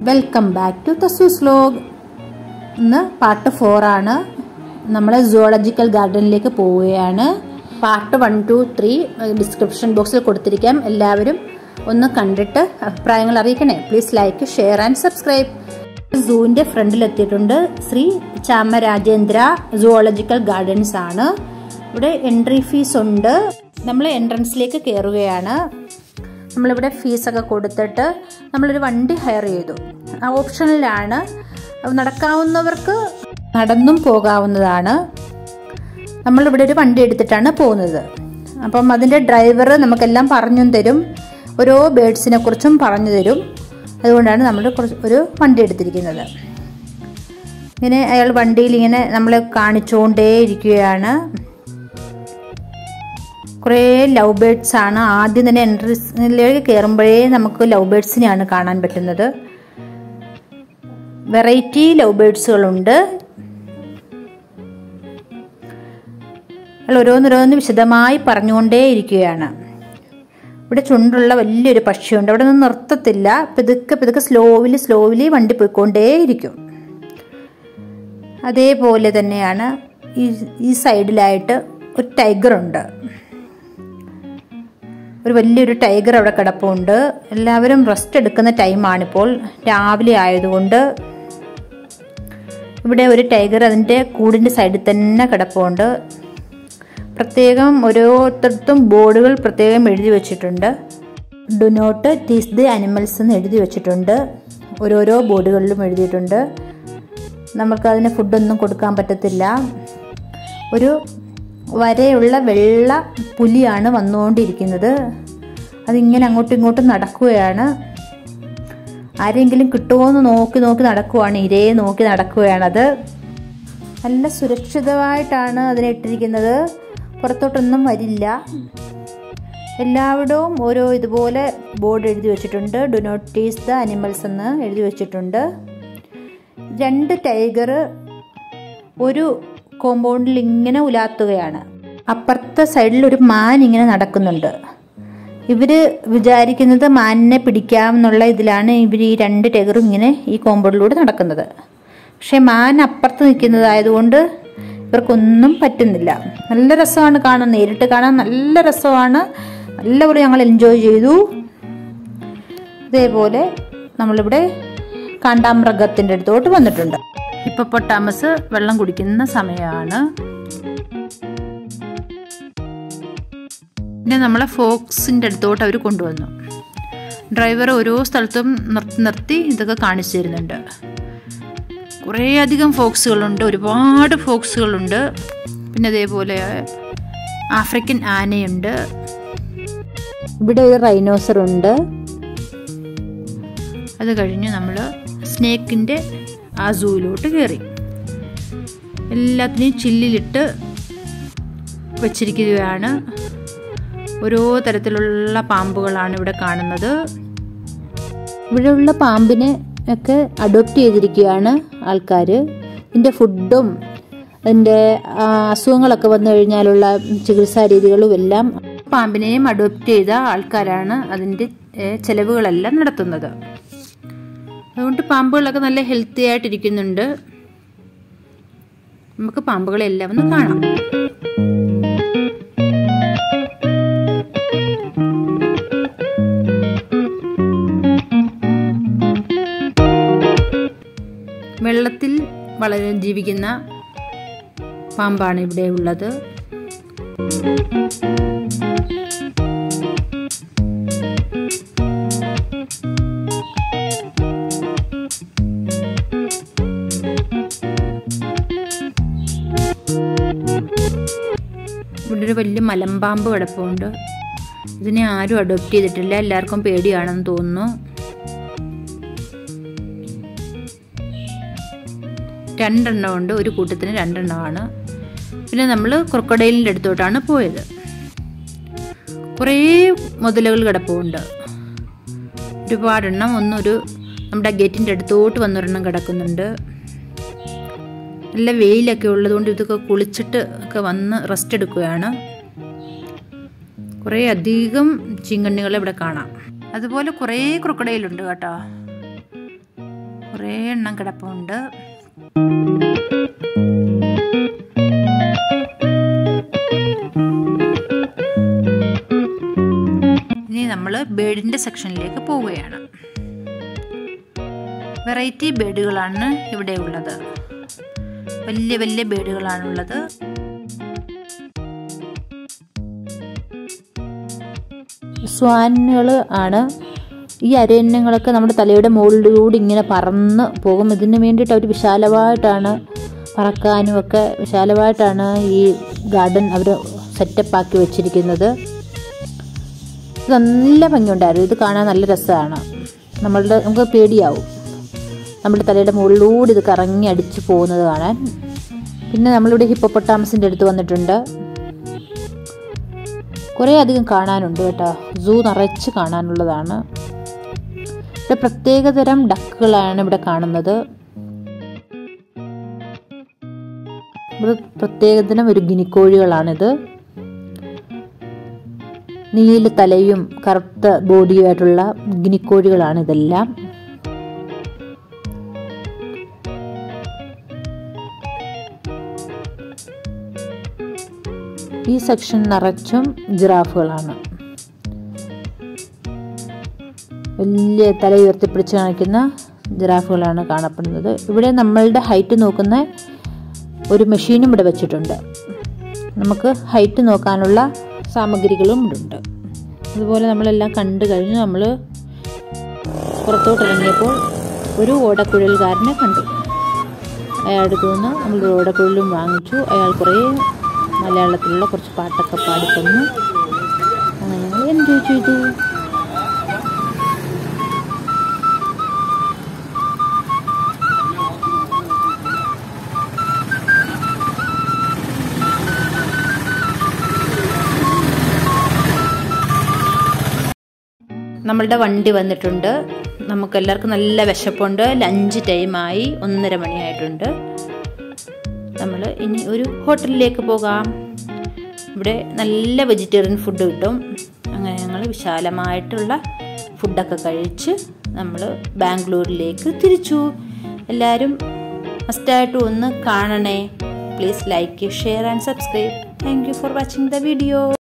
welcome back to Thasus vlog ഇന്ന് part four ആണ് നമ്മൾ സുവോളജിക്കൽ ഗാർഡനിലേക്ക് പോവുകയാണ് part one two three description ബോക്സിൽ കൊടുത്തിരിക്കാം എല്ലാവരും ഒന്ന് കണ്ടിട്ട് അഭിപ്രായങ്ങൾ അറിയിക്കണേ please like share and subscribe സൂവിൻ്റെ ഫ്രണ്ടിലെത്തിയിട്ടുണ്ട് ശ്രീ ചാമരാജേന്ദ്ര സുവോളജിക്കൽ ഗാർഡൻസ് ആണ് ഇവിടെ എൻട്രി ഫീസ് ഉണ്ട് നമ്മൾ എൻട്രൻസിലേക്ക് കയറുകയാണ് നമ്മളിവിടെ ഫീസൊക്കെ കൊടുത്തിട്ട് നമ്മളൊരു വണ്ടി ഹയർ ചെയ്തു ആ ഓപ്ഷനിലാണ് നടക്കാവുന്നവർക്ക് നടന്നും പോകാവുന്നതാണ് നമ്മളിവിടെ ഒരു വണ്ടി എടുത്തിട്ടാണ് പോകുന്നത് അപ്പം അതിൻ്റെ ഡ്രൈവർ നമുക്കെല്ലാം പറഞ്ഞു തരും ഓരോ ബേഡ്സിനെ കുറിച്ചും പറഞ്ഞു തരും അതുകൊണ്ടാണ് നമ്മൾ ഒരു വണ്ടി എടുത്തിരിക്കുന്നത് ഇങ്ങനെ അയാൾ വണ്ടിയിൽ ഇങ്ങനെ നമ്മളെ കാണിച്ചുകൊണ്ടേ ഇരിക്കുകയാണ് കുറേ ലവ് ബേഡ്സ് ആണ് ആദ്യം തന്നെ എൻട്രൻസിലേക്ക് കയറുമ്പോഴേ നമുക്ക് ലവ് ബേഡ്സിനെയാണ് കാണാൻ പറ്റുന്നത് വെറൈറ്റി ലവ് ബേഡ്സുകളുണ്ട് ഓരോന്നോരോന്ന് വിശദമായി പറഞ്ഞുകൊണ്ടേ ഇരിക്കുകയാണ് ഇവിടെ ചുണ്ടുള്ള വലിയൊരു പക്ഷിയുണ്ട് അവിടെ നിന്ന് നിർത്തത്തില്ല പിതുക്കെ പിതുക്കെ സ്ലോവിലി സ്ലോവിലി വണ്ടി പോയിക്കൊണ്ടേയിരിക്കും അതേപോലെ തന്നെയാണ് ഈ ഈ സൈഡിലായിട്ട് ഒരു ടൈഗർ ഉണ്ട് ഒരു വലിയൊരു ടൈഗർ അവിടെ കിടപ്പുണ്ട് എല്ലാവരും റെസ്റ്റ് എടുക്കുന്ന ടൈമാണിപ്പോൾ രാവിലെ ആയതുകൊണ്ട് ഇവിടെ ഒരു ടൈഗർ അതിൻ്റെ കൂടിൻ്റെ സൈഡിൽ തന്നെ കിടപ്പുണ്ട് പ്രത്യേകം ഓരോരുത്തർത്തും ബോർഡുകൾ പ്രത്യേകം എഴുതി വെച്ചിട്ടുണ്ട് do not tease the animals എന്ന് എഴുതി വെച്ചിട്ടുണ്ട് ഓരോരോ ബോർഡുകളിലും എഴുതിയിട്ടുണ്ട് നമുക്കതിന് ഫുഡൊന്നും കൊടുക്കാൻ പറ്റത്തില്ല ഒരു വരെയുള്ള വെള്ള പുലിയാണ് വന്നുകൊണ്ടിരിക്കുന്നത് അതിങ്ങനെ അങ്ങോട്ടും ഇങ്ങോട്ടും നടക്കുകയാണ് ആരെങ്കിലും കിട്ടുമോ എന്ന് നോക്കി നോക്കി നടക്കുവാണ് ഇരയെ നോക്കി നടക്കുകയാണത് നല്ല സുരക്ഷിതമായിട്ടാണ് അതിനെ ഇട്ടിരിക്കുന്നത് പുറത്തോട്ടൊന്നും വരില്ല എല്ലാവിടവും ഓരോ ഇതുപോലെ ബോർഡ് എഴുതി വെച്ചിട്ടുണ്ട് do not tease the animals എന്ന് എഴുതി വെച്ചിട്ടുണ്ട് രണ്ട് ടൈഗർ ഒരു കോമ്പൗണ്ടിൽ ഇങ്ങനെ ഉലാത്തുകയാണ് അപ്പുറത്തെ സൈഡിൽ ഒരു മാൻ ഇങ്ങനെ നടക്കുന്നുണ്ട് ഇവർ വിചാരിക്കുന്നത് മാനിനെ പിടിക്കാമെന്നുള്ള ഇതിലാണ് ഇവർ ഈ രണ്ട് ടൈഗറും ഇങ്ങനെ ഈ കോമ്പൗണ്ടിലൂടെ നടക്കുന്നത് പക്ഷെ മാൻ അപ്പുറത്ത് നിൽക്കുന്നതായതുകൊണ്ട് ഇവർക്കൊന്നും പറ്റുന്നില്ല നല്ല രസമാണ് കാണാൻ നേരിട്ട് കാണാൻ നല്ല രസമാണ് നല്ലപോലെ ഞങ്ങൾ എൻജോയ് ചെയ്തു അതേപോലെ നമ്മളിവിടെ കാണ്ടാമൃഗത്തിൻ്റെ അടുത്തോട്ട് വന്നിട്ടുണ്ട് ഹിപ്പപ്പൊട്ടാമസ് വെള്ളം കുടിക്കുന്ന സമയമാണ് പിന്നെ നമ്മളെ ഫോക്സിൻ്റെ അടുത്തോട്ട് അവർ കൊണ്ടുവന്നു ഡ്രൈവർ ഓരോ സ്ഥലത്തും നിർത്തി നിർത്തി ഇതൊക്കെ കാണിച്ചു തരുന്നുണ്ട് കുറേയധികം ഫോക്സുകളുണ്ട് ഒരുപാട് ഫോക്സുകളുണ്ട് പിന്നെ അതേപോലെ ആഫ്രിക്കൻ ആനയുണ്ട് ഇവിടെ ഒരു റൈനോസർ ഉണ്ട് അത് കഴിഞ്ഞ് നമ്മൾ സ്നേക്കിൻ്റെ ആ സൂയിലോട്ട് കയറി എല്ലാത്തിനെയും ചില്ലിലിട്ട് വച്ചിരിക്കുകയാണ് ഓരോ തരത്തിലുള്ള പാമ്പുകളാണ് ഇവിടെ കാണുന്നത് ഇവിടെയുള്ള പാമ്പിനെ ഒക്കെ അഡോപ്റ്റ് ചെയ്തിരിക്കുകയാണ് ആൾക്കാർ ഇതിൻ്റെ ഫുഡും അതിൻ്റെ അസുഖങ്ങളൊക്കെ വന്നു കഴിഞ്ഞാലുള്ള ചികിത്സാ രീതികളും എല്ലാം പാമ്പിനെയും അഡോപ്റ്റ് ചെയ്ത ആൾക്കാരാണ് അതിൻ്റെ ചിലവുകളെല്ലാം നടത്തുന്നത് അതുകൊണ്ട് പാമ്പുകളൊക്കെ നല്ല ഹെൽത്തി ആയിട്ടിരിക്കുന്നുണ്ട് നമുക്ക് പാമ്പുകളെല്ലാം ഒന്ന് കാണാം വെള്ളത്തിൽ വളരെ ജീവിക്കുന്ന പാമ്പാണ് ഇവിടെ ഉള്ളത് ഇവിടെ ഒരു വലിയ മലമ്പാമ്പ് കിടപ്പുണ്ട് ഇതിനെ ആരും അഡോപ്റ്റ് ചെയ്തിട്ടില്ല എല്ലാവർക്കും പേടിയാണെന്ന് തോന്നുന്നു രണ്ടെണ്ണം ഉണ്ട് ഒരു കൂട്ടത്തിന് രണ്ടെണ്ണമാണ് പിന്നെ നമ്മൾ ക്രൊക്കഡൈലിൻ്റെ അടുത്തോട്ടാണ് പോയത് കുറേ മുതലുകൾ കിടപ്പുണ്ട് ഒരുപാടെണ്ണം ഒന്നൊരു നമ്മുടെ ഗേറ്റിൻ്റെ അടുത്തോട്ട് വന്നൊരെണ്ണം കിടക്കുന്നുണ്ട് നല്ല വെയിലൊക്കെ ഉള്ളതുകൊണ്ട് ഇതൊക്കെ കുളിച്ചിട്ട് ഒക്കെ വന്ന് റെസ്റ്റ് എടുക്കുകയാണ് കുറേ അധികം ചീങ്കണ്ണികളെ ഇവിടെ കാണാം അതുപോലെ കുറേ ക്രൊക്കഡൈലുണ്ട് കേട്ടോ കുറേ എണ്ണം കിടപ്പുണ്ട് ഇനി നമ്മൾ ബേഡിൻ്റെ സെക്ഷനിലേക്ക് പോവുകയാണ് വെറൈറ്റി ബേഡുകളാണ് ഇവിടെ ഉള്ളത് വലിയ വലിയ ബേഡുകളാണുള്ളത് സ്വാനുകൾ ആണ് ഈ അരണ്യങ്ങളൊക്കെ നമ്മുടെ തലയുടെ മുകളിലൂടെ ഇങ്ങനെ പറന്ന് പോകും ഇതിന് വേണ്ടിയിട്ട് അവർ വിശാലമായിട്ടാണ് പറക്കാനും ഒക്കെ വിശാലമായിട്ടാണ് ഈ ഗാർഡൻ അവർ സെറ്റപ്പ് ആക്കി വെച്ചിരിക്കുന്നത് ഇത് നല്ല ഭംഗിയുണ്ടായിരുന്നു ഇത് കാണാൻ നല്ല രസമാണ് നമ്മളുടെ നമുക്ക് പേടിയാവും നമ്മുടെ തലയുടെ മുകളിലൂടെ ഇത് കറങ്ങി അടിച്ചു പോകുന്നത് കാണാൻ പിന്നെ നമ്മളിവിടെ ഹിപ്പോപ്പൊട്ടാമസിൻ്റെ അടുത്ത് വന്നിട്ടുണ്ട് കുറേ അധികം കാണാനുണ്ട് കേട്ടോ സൂ നിറച്ച് കാണാനുള്ളതാണ് ഇവിടെ പ്രത്യേകതരം ഡക്കുകളാണ് ഇവിടെ കാണുന്നത് ഇവിടെ പ്രത്യേകതരം ഒരു ഗിനിക്കോഴികളാണിത് നീല തലയും കറുത്ത ബോഡിയുമായിട്ടുള്ള ഗിനിക്കോഴികളാണ് ഇതെല്ലാം ഈ സെക്ഷൻ നിറച്ചും ജിറാഫുകളാണ് വലിയ തല ഉയർത്തിപ്പിടിച്ച് കാണിക്കുന്ന ജിറാഫുകളാണ് കാണപ്പെടുന്നത് ഇവിടെ നമ്മളുടെ ഹൈറ്റ് നോക്കുന്ന ഒരു മെഷീനും ഇവിടെ വെച്ചിട്ടുണ്ട് നമുക്ക് ഹൈറ്റ് നോക്കാനുള്ള സാമഗ്രികളും ഇവിടെ ഉണ്ട് അതുപോലെ നമ്മളെല്ലാം കണ്ടു കഴിഞ്ഞ് നമ്മൾ പുറത്തോട്ട് ഇറങ്ങിയപ്പോൾ ഒരു ഓടക്കുഴൽക്കാരനെ കണ്ടു അയാളുടെ നിന്ന് നമ്മൾ ഓടക്കുഴലും വാങ്ങിച്ചു അയാൾ കുറേ മലയാളത്തിലുള്ള കുറച്ച് പാട്ടൊക്കെ പാടിത്തന്നു അങ്ങനെ ഞങ്ങൾ എൻജോയ് ചെയ്തു നമ്മളുടെ വണ്ടി വന്നിട്ടുണ്ട് നമുക്കെല്ലാവർക്കും നല്ല വിശപ്പുണ്ട് ലഞ്ച് ടൈമായി ഒന്നര മണിയായിട്ടുണ്ട് നമ്മൾ ഇനി ഒരു ഹോട്ടലിലേക്ക് പോകാം ഇവിടെ നല്ല വെജിറ്റേറിയൻ ഫുഡ് കിട്ടും അങ്ങനെ ഞങ്ങൾ വിശാലമായിട്ടുള്ള ഫുഡൊക്കെ കഴിച്ച് നമ്മൾ ബാംഗ്ലൂരിലേക്ക് തിരിച്ചു എല്ലാവരും മസ്റ്റായിട്ടും ഒന്ന് കാണണേ please like share and subscribe thank you for watching the video